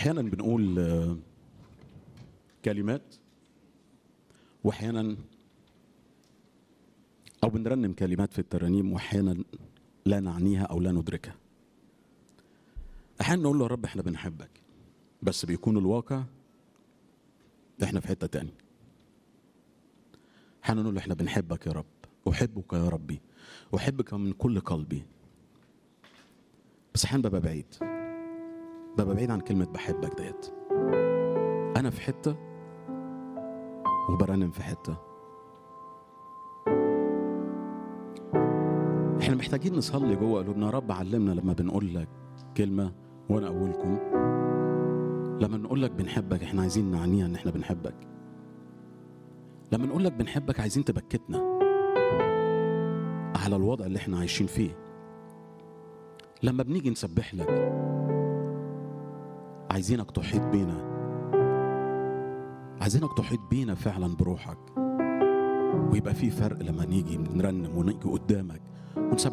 احيانا بنقول آه، كلمات واحيانا او بنرنم كلمات في الترانيم واحيانا لا نعنيها او لا ندركها احيانا نقول له يا رب احنا بنحبك بس بيكون الواقع احنا في حته تاني احيانا نقول له احنا بنحبك يا رب احبك يا ربي احبك من كل قلبي بس احيانا ببقى بعيد ببقى بعيد عن كلمه بحبك ديت انا في حته وبرنم في حته احنا محتاجين نصلي جوه قلوبنا يا رب علمنا لما بنقول لك كلمه وانا اولكم لما نقول لك بنحبك احنا عايزين نعنيها ان احنا بنحبك لما نقول لك بنحبك عايزين تبكتنا على الوضع اللي احنا عايشين فيه لما بنيجي نسبح لك عايزينك تحيط بينا عايزينك تحيط بينا فعلا بروحك ويبقى في فرق لما نيجي نرنم ونيجي قدامك ونسبح